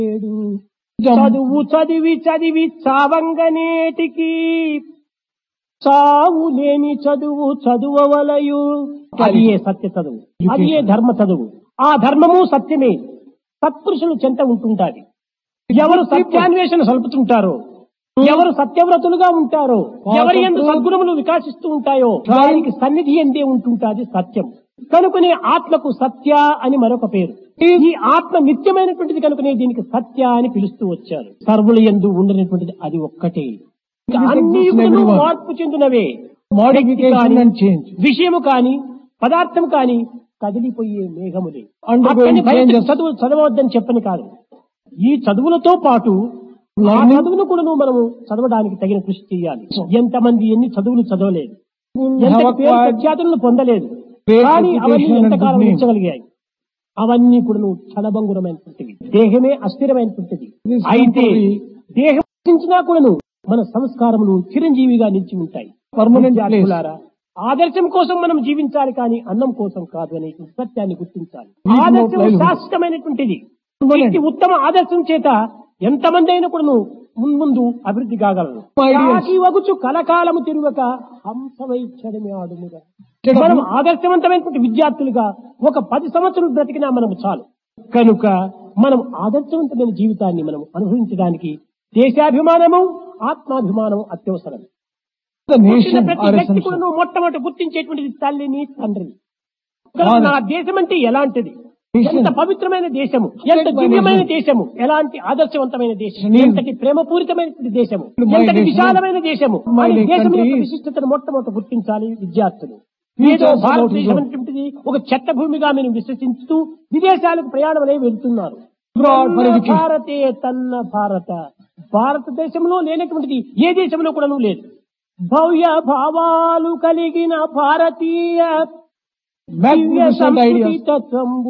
లేడు చదువు చదివి చదివి చావంగనేటికి చావు లేని చదువు చదువవలయు అది ఏ సత్య చదువు అది ఏ ధర్మ చదువు ఆ ధర్మము సత్యమే సత్పురుషులు చెంత ఉంటుంటాది ఎవరు సత్యాన్వేషణ సలుపుతుంటారో ఎవరు సత్యవ్రతులుగా ఉంటారో ఎవరి ఎందు సద్గుణములు వికాసిస్తూ ఉంటాయో వారికి సన్నిధి ఎందే ఉంటుంటాది సత్యం కనుకనే ఆత్మకు సత్య అని మరొక పేరు ఈ ఆత్మ నిత్యమైనటువంటిది కనుకనే దీనికి సత్య అని పిలుస్తూ వచ్చారు సర్వుల ఎందు ఉండనటువంటిది అది ఒక్కటే ఇంకా అన్ని యుగములు మార్పు చెందినవే Modification వ్యక్తి కాని, and change. విషయము కాని పదార్థం కాని కదిలిపోయే మేఘములే Undergoing అక్కడిని బయట changes. చదువు చదవద్దని చెప్పని కాదు ఈ చదువులతో పాటు ఆ Learning. చదువును కూడా మనం చదవడానికి తగిన కృషి చేయాలి ఎంతమంది ఎన్ని చదువులు చదవలేదు ఎంత have పేరు acquired ప్రఖ్యాతులను పొందలేదు great కానీ అవన్నీ education and ఎంతకాలం good name. ఉంచగలిగాయి అవన్నీ కూడా క్షణభంగురమైనటువంటివి దేహమే అస్థిరమైనటువంటిది This అయితే temporary- దేహం నశించినా కూడాను మన సంస్కారములు చిరంజీవిగా నిలిచి ఉంటాయి Permanent విద్యార్థులారా, ఆదర్శం కోసం మనం జీవించాలి కానీ అన్నం కోసం కాదు అనే సత్యాన్ని గుర్తించాలి Need more ఆదర్శం livelihood. శాశ్వతమైనటువంటిది Permanent. వ్యక్తి ఉత్తమ ఆదర్శం చేత ఎంతమంది అయినా కూడాను మున్ముందు అభివృద్ధి కాగలరు Ideas. కాకి వగుచు కలకాలము తిరుగక హంసవైచ్చడమే ఆడుముగా Instead of- మనం ఆదర్శవంతమైనటువంటి విద్యార్థులుగా ఒక పది సంవత్సరాలు బ్రతికినా మనము చాలు కనుక మనం ఆదర్శవంతమైన జీవితాన్ని మనం అనుభవించడానికి దేశాభిమానము ఆత్మాభిమానము అత్యవసరం The పుట్టిన nation ప్రతి are వ్యక్తి కూడా essential. నువ్వు మొట్టమొదటి గుర్తించేటువంటిది తల్లిని తండ్రిని కనుక Honest. నా దేశం అంటే ఎలాంటిది Nation. ఎంత పవిత్రమైన దేశము ఎంత by దివ్యమైన nation. దేశము ఎలాంటి ఆదర్శవంతమైన దేశం Nation. ఎంతటి ప్రేమపూరితమైనటువంటి దేశము My ఎంతటి nation. విశాలమైన దేశము My అని దేశం country యొక్క is- విశిష్టతను మొట్టమొదటి గుర్తించాలి విద్యార్థులు Teach ఏదో us about భారతదేశం Islam. అనేటువంటిది ఒక చెత్త భూమిగా మేము విశ్వసిస్తూ విదేశాలకు ప్రయాణమనే వెళ్తున్నారు Abroad for తన్న education. భారతే తన్న భారత భారతదేశంలో లేనటువంటిది ఏ దేశంలో కూడా లేదు భవ్య భావాలు కలిగిన భారతీయ దివ్య Magnificent సంస్కృతి ideas. తత్వంబు